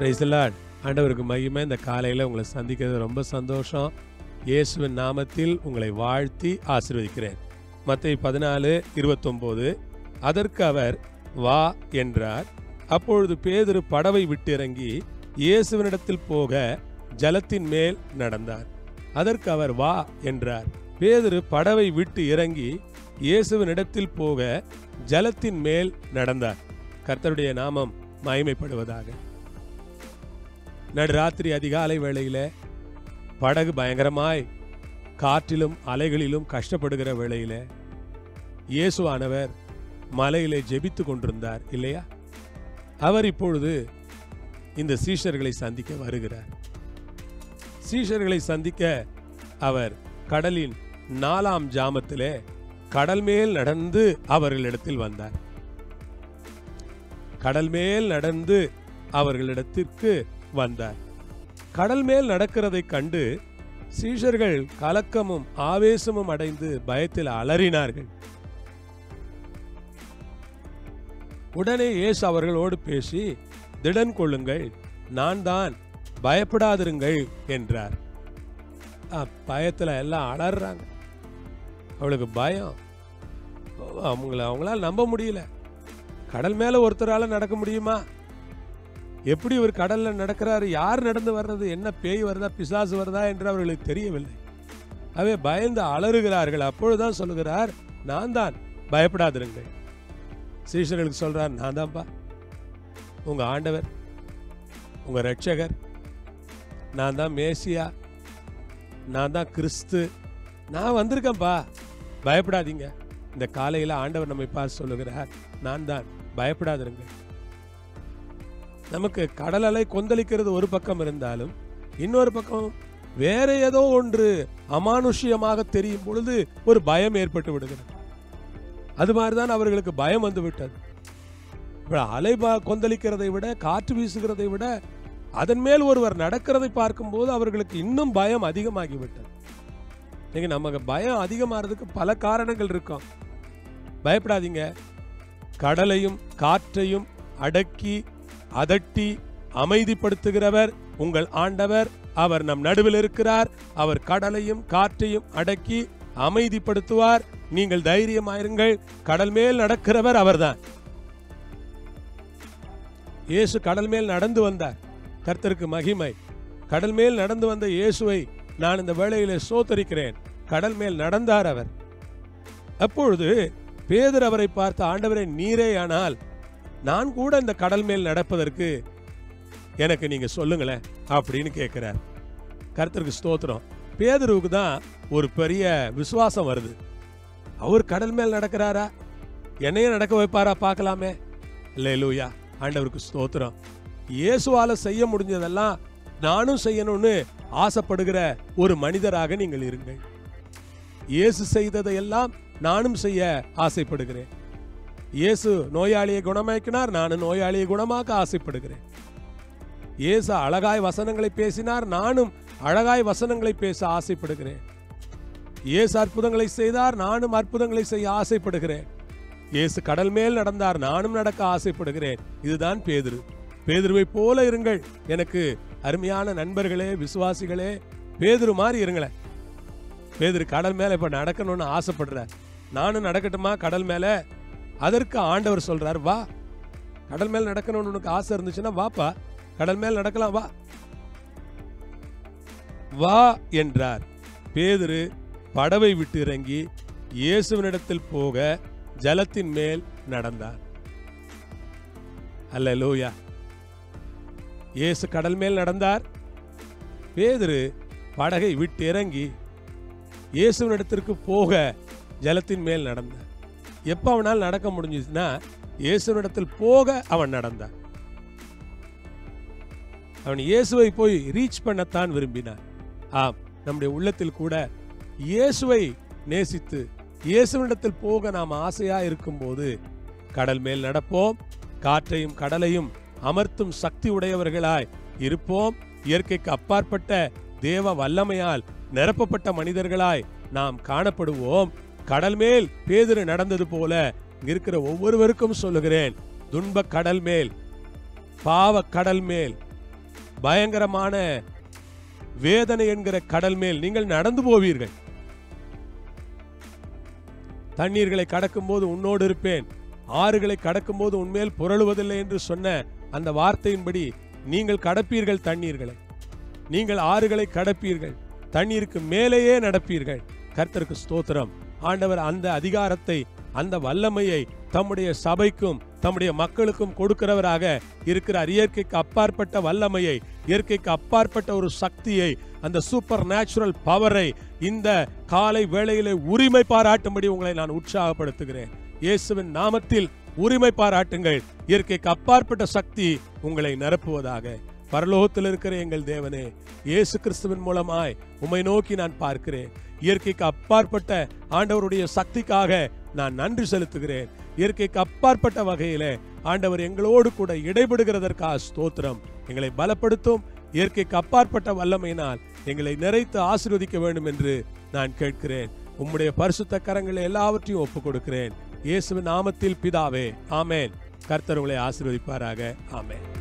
price Lord ஆண்டவருக்கு மகிமை இந்த காலையில் உங்களை சந்திக்கிறது ரொம்ப சந்தோஷம் இயேசுவின் நாமத்தில் உங்களை வாழ்த்தி ஆசீர்வதிக்கிறேன் மத்திய பதினாலு இருபத்தொம்போது அதற்கு அவர் வா என்றார் அப்பொழுது பேதுரு படவை விட்டிறங்கி இயேசுவினிடத்தில் போக ஜலத்தின் மேல் நடந்தார் அதற்கு அவர் வா என்றார் பேதுரு படவை விட்டு இறங்கி இயேசுவினிடத்தில் போக ஜலத்தின் மேல் நடந்தார் கர்த்தருடைய நாமம் மகிமைப்படுவதாக நடுராத்திரி அதிகாலை வேளையில படகு பயங்கரமாய் காற்றிலும் அலைகளிலும் கஷ்டப்படுகிற வேளையில இயேசுவானவர் மலையிலே ஜெபித்து கொண்டிருந்தார் இல்லையா அவர் இப்பொழுது இந்த சீஷர்களை சந்திக்க வருகிறார் சீஷர்களை சந்திக்க அவர் கடலின் நாலாம் ஜாமத்திலே கடல் மேல் நடந்து அவர்களிடத்தில் வந்தார் கடல் மேல் நடந்து அவர்களிடத்திற்கு வந்தார் கடல் மேல் நடக்கிறதைக் கண்டு சீஷர்கள் கலக்கமும் ஆவேசமும் அடைந்து பயத்தில் அலறினார்கள் உடனே இயேசு அவர்களோடு பேசி திடன் கொள்ளுங்கள் நான் தான் பயப்படாதிருங்கள் என்றார் ஆ, பயத்துல எல்லாம் அலறாங்க அவளுக்கு பயம் அவங்கள அவங்களால நம்ப முடியல கடல் மேல ஒருத்தரால நடக்க முடியுமா எப்படி ஒரு கடல்ல நடக்கிறாரு யார் நடந்து வர்றது என்ன பேய் வருதா பிசாசு வருதா என்று அவர்களுக்கு தெரியவில்லை அவை பயந்து அலறுகிறார்கள் அப்பொழுதுதான் சொல்லுகிறார் நான் தான் பயப்படாதிருங்கள் சீஷர்களுக்கு சொல்றார் நான் தான்ப்பா உங்க ஆண்டவர் உங்க ரட்சகர் நான் தான் மேசியா நான் தான் கிறிஸ்து நான் வந்திருக்கேன்ப்பா பயப்படாதீங்க இந்த காலையில ஆண்டவர் நம்மை பார்த்து சொல்லுகிறார் நான் தான் பயப்படாதிருங்கள் நமக்கு கடல் அலை கொந்தளிக்கிறது ஒரு பக்கம் இருந்தாலும் இன்னொரு பக்கம் வேற ஏதோ ஒன்று அமானுஷ்யமாக தெரியும் பொழுது ஒரு பயம் ஏற்பட்டு விடுகிறது அது மாதிரிதான் அவர்களுக்கு பயம் வந்து விட்டது இப்ப அலை பா- கொந்தளிக்கிறதை விட காற்று வீசுகிறதை விட அதன் மேல் ஒருவர் நடக்கிறதை பார்க்கும்போது அவர்களுக்கு இன்னும் பயம் அதிகமாகி விட்டது நீங்க நமக்கு பயம் அதிகமாகிறதுக்கு பல காரணங்கள் இருக்கும் பயப்படாதீங்க கடலையும் காற்றையும் அடக்கி அதட்டி அமைதிப்படுத்துகிறவர் உங்கள் ஆண்டவர் அவர் நம் நடுவில் இருக்கிறார் அவர் கடலையும் காற்றையும் அடக்கி அமைதிப்படுத்துவார் நீங்கள் தைரியமாயிருங்கள் கடல் மேல் நடக்கிறவர் அவர்தான் இயேசு கடல் மேல் நடந்து வந்தார் கர்த்தருக்கு மகிமை கடல் மேல் நடந்து வந்த இயேசுவை நான் இந்த வேளையிலே சோத்தரிக்கிறேன் கடல் மேல் நடந்தார் அவர் அப்பொழுது பேதர் அவரை பார்த்த ஆண்டவரே நீரேயானால் நான் கூட இந்த கடல் மேல் நடப்பதற்கு எனக்கு நீங்க சொல்லுங்களேன் அப்படின்னு கேட்கிறார் கர்த்தருக்கு ஸ்தோத்திரம் பேதருவுக்கு தான் ஒரு பெரிய விசுவாசம் வருது அவர் கடல் மேல் நடக்கிறாரா என்னையும் நடக்க வைப்பாரா பார்க்கலாமே இல்லை லூயா ஆண்டவருக்கு ஸ்தோத்திரம் இயேசுவால செய்ய முடிஞ்சதெல்லாம் நானும் செய்யணும்னு ஆசைப்படுகிற ஒரு மனிதராக நீங்கள் இருங்கள் இயேசு செய்ததையெல்லாம் நானும் செய்ய ஆசைப்படுகிறேன் இயேசு நோயாளியை குணமாக்கினார் நானும் நோயாளியை குணமாக்க ஆசைப்படுகிறேன் இயேசு அழகாய் வசனங்களை பேசினார் நானும் அழகாய் வசனங்களை பேச ஆசைப்படுகிறேன் இயேசு அற்புதங்களை செய்தார் நானும் அற்புதங்களை செய்ய ஆசைப்படுகிறேன் இயேசு கடல் மேல் நடந்தார் நானும் நடக்க ஆசைப்படுகிறேன் இதுதான் பேதுரு பேதுருவை போல இருங்கள் எனக்கு அருமையான நண்பர்களே விசுவாசிகளே பேதுரு மாதிரி இருங்களேன் பேதுரு கடல் மேல இப்ப நடக்கணும்னு ஆசைப்படுறார் நானும் நடக்கட்டுமா கடல் மேல அதற்கு ஆண்டவர் சொல்றார் வா கடல் மேல் நடக்கணும்னு உனக்கு ஆசை இருந்துச்சுன்னா வாப்பா கடல் மேல் நடக்கலாம் வா வா என்றார் பேதுரு படவை விட்டு இறங்கி இயேசுவினிடத்தில் போக ஜலத்தின் மேல் நடந்தார் அல்லேலூயா இயேசு கடல் மேல் நடந்தார் பேதுரு படகை விட்டு இறங்கி இயேசுவினிடத்திற்கு போக ஜலத்தின் மேல் நடந்தார் எப்ப அவனால் நடக்க முடிஞ்சுச்சுன்னா இயேசுவினிடத்தில் போக அவன் நடந்தான் அவன் இயேசுவை போய் ரீச் பண்ணத்தான் விரும்பினான் ஆம் நம்முடைய உள்ளத்தில் கூட இயேசுவை நேசித்து இயேசுவினிடத்தில் போக நாம் ஆசையா இருக்கும்போது கடல் மேல் நடப்போம் காற்றையும் கடலையும் அமர்த்தும் சக்தி உடையவர்களாய் இருப்போம் இயற்கைக்கு அப்பாற்பட்ட தேவ வல்லமையால் நிரப்பப்பட்ட மனிதர்களாய் நாம் காணப்படுவோம் கடல் மேல் பேதுரு நடந்தது போல இங்க இருக்கிற ஒவ்வொருவருக்கும் சொல்லுகிறேன் துன்ப கடல் மேல் பாவ கடல் மேல் பயங்கரமான வேதனை என்கிற கடல் மேல் நீங்கள் நடந்து போவீர்கள் தண்ணீர்களை கடக்கும்போது உன்னோடு இருப்பேன் ஆறுகளை கடக்கும்போது உன்மேல் புரளுவதில்லை என்று சொன்ன அந்த வார்த்தையின்படி நீங்கள் கடப்பீர்கள் தண்ணீர்களை நீங்கள் ஆறுகளை கடப்பீர்கள் தண்ணீருக்கு மேலேயே நடப்பீர்கள் கர்த்தருக்கு ஸ்தோத்திரம் ஆண்டவர் அந்த அதிகாரத்தை அந்த வல்லமையை தம்முடைய சபைக்கும் தம்முடைய மக்களுக்கும் கொடுக்கிறவராக இருக்கிறார் இயற்கைக்கு அப்பாற்பட்ட வல்லமையை இயற்கைக்கு அப்பாற்பட்ட ஒரு சக்தியை அந்த சூப்பர் நேச்சுரல் பவரை இந்த காலை வேளையிலே உரிமை பாராட்டும்படி உங்களை நான் உற்சாகப்படுத்துகிறேன் இயேசுவின் நாமத்தில் உரிமை பாராட்டுங்கள் இயற்கைக்கு அப்பாற்பட்ட சக்தி உங்களை நிரப்புவதாக பரலோகத்தில் இருக்கிற எங்கள் தேவனே இயேசு கிறிஸ்துவின் மூலமாய் உம்மை நோக்கி நான் பார்க்கிறேன் இயற்கைக்கு அப்பாற்பட்ட ஆண்டவருடைய சக்திக்காக நான் நன்றி செலுத்துகிறேன் இயற்கைக்கு அப்பாற்பட்ட வகையில ஆண்டவர் எங்களோடு கூட இடைபடுகிறதற்காக ஸ்தோத்திரம் எங்களை பலப்படுத்தும் இயற்கைக்கு அப்பாற்பட்ட வல்லமையினால் எங்களை நிறைத்து ஆசீர்வதிக்க வேண்டும் என்று நான் கேட்கிறேன் உம்முடைய பரிசுத்த கரங்களை எல்லாவற்றையும் ஒப்புக் கொடுக்கிறேன் இயேசுவின் நாமத்தில் பிதாவே ஆமேன் கர்த்தர் உங்களை ஆசீர்வதிப்பாராக ஆமேன்